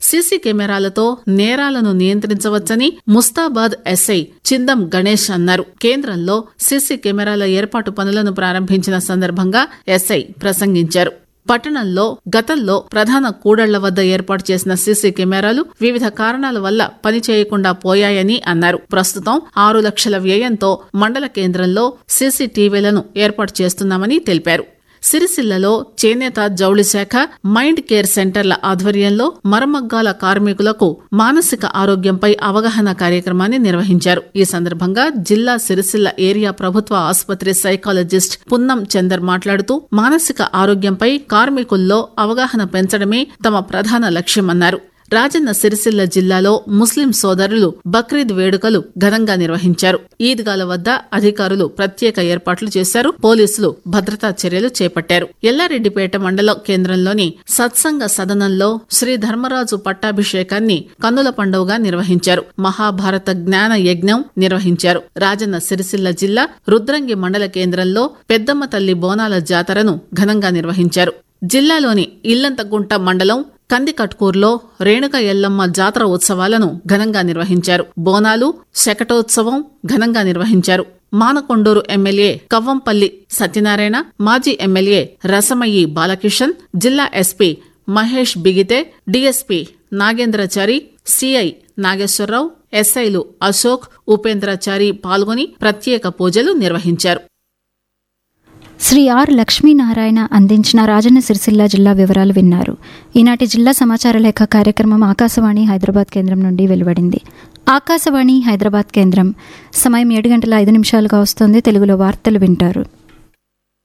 CC కెమెరాలతో నేరాలను నియంత్రించవచ్చని ముస్తాబాద్ ఎస్ఐ చిందం గణేష్ అన్నారు కేంద్రంలో సీసీ కెమెరాల ఏర్పాటు పనులను ప్రారంభించిన సందర్భంగా ఎస్ఐ ప్రసంగించారు పట్టణంలో గతంలో ప్రధాన కూడళ్ల వద్ద ఏర్పాటు చేసిన సీసీ కెమెరాలు వివిధ కారణాల వల్ల పనిచేయకుండా పోయాయని అన్నారు ప్రస్తుతం ఆరు లక్షల వ్యయంతో మండల కేంద్రంలో సీసీటీవీలను ఏర్పాటు చేస్తున్నామని తెలిపారు సిరిసిల్లలో చేనేత జౌళి శాఖ మైండ్ కేర్ సెంటర్ల ఆధ్వర్యంలో మరమగ్గాల కార్మికులకు మానసిక ఆరోగ్యంపై అవగాహన కార్యక్రమాన్ని నిర్వహించారు ఈ సందర్భంగా జిల్లా సిరిసిల్ల ఏరియా ప్రభుత్వ ఆసుపత్రి సైకాలజిస్ట్ పున్నం చందర్ మాట్లాడుతూ మానసిక ఆరోగ్యంపై కార్మికుల్లో అవగాహన పెంచడమే తమ ప్రధాన లక్ష్యమన్నారు రాజన్న సిరిసిల్ల జిల్లాలో ముస్లిం సోదరులు బక్రీద్ వేడుకలు ఘనంగా నిర్వహించారు ఈద్గాల వద్ద అధికారులు ప్రత్యేక ఏర్పాట్లు చేశారు పోలీసులు భద్రతా చర్యలు చేపట్టారు ఎల్లారెడ్డిపేట మండల కేంద్రంలోని సత్సంగ సదనంలో శ్రీ ధర్మరాజు పట్టాభిషేకాన్ని కన్నుల పండుగగా నిర్వహించారు మహాభారత జ్ఞాన యజ్ఞం నిర్వహించారు రాజన్న సిరిసిల్ల జిల్లా రుద్రంగి మండల కేంద్రంలో పెద్దమ్మ తల్లి బోనాల జాతరను ఘనంగా నిర్వహించారు జిల్లాలోని ఇల్లంతగుంట మండలం కందికట్కూర్లో రేణుక ఎల్లమ్మ జాతర ఉత్సవాలను ఘనంగా నిర్వహించారు బోనాలు శకటోత్సవం ఘనంగా నిర్వహించారు మానకొండూరు ఎమ్మెల్యే కవ్వంపల్లి సత్యనారాయణ మాజీ ఎమ్మెల్యే రసమయ్యి బాలకిషన్ జిల్లా ఎస్పీ మహేష్ బిగితే డీఎస్పీ నాగేంద్రచారి సిఐ నాగేశ్వరరావు ఎస్ఐలు అశోక్ ఉపేంద్రచారి పాల్గొని ప్రత్యేక పూజలు నిర్వహించారు శ్రీ ఆర్ లక్ష్మీనారాయణ అందించిన రాజన్న సిరిసిల్ల జిల్లా వివరాలు విన్నారు ఈనాటి జిల్లా సమాచార లేఖ కార్యక్రమం ఆకాశవాణి హైదరాబాద్ కేంద్రం నుండి వెలువడింది ఆకాశవాణి హైదరాబాద్ కేంద్రం సమయం ఏడు గంటల ఐదు నిమిషాలుగా వస్తుంది తెలుగులో వార్తలు వింటారు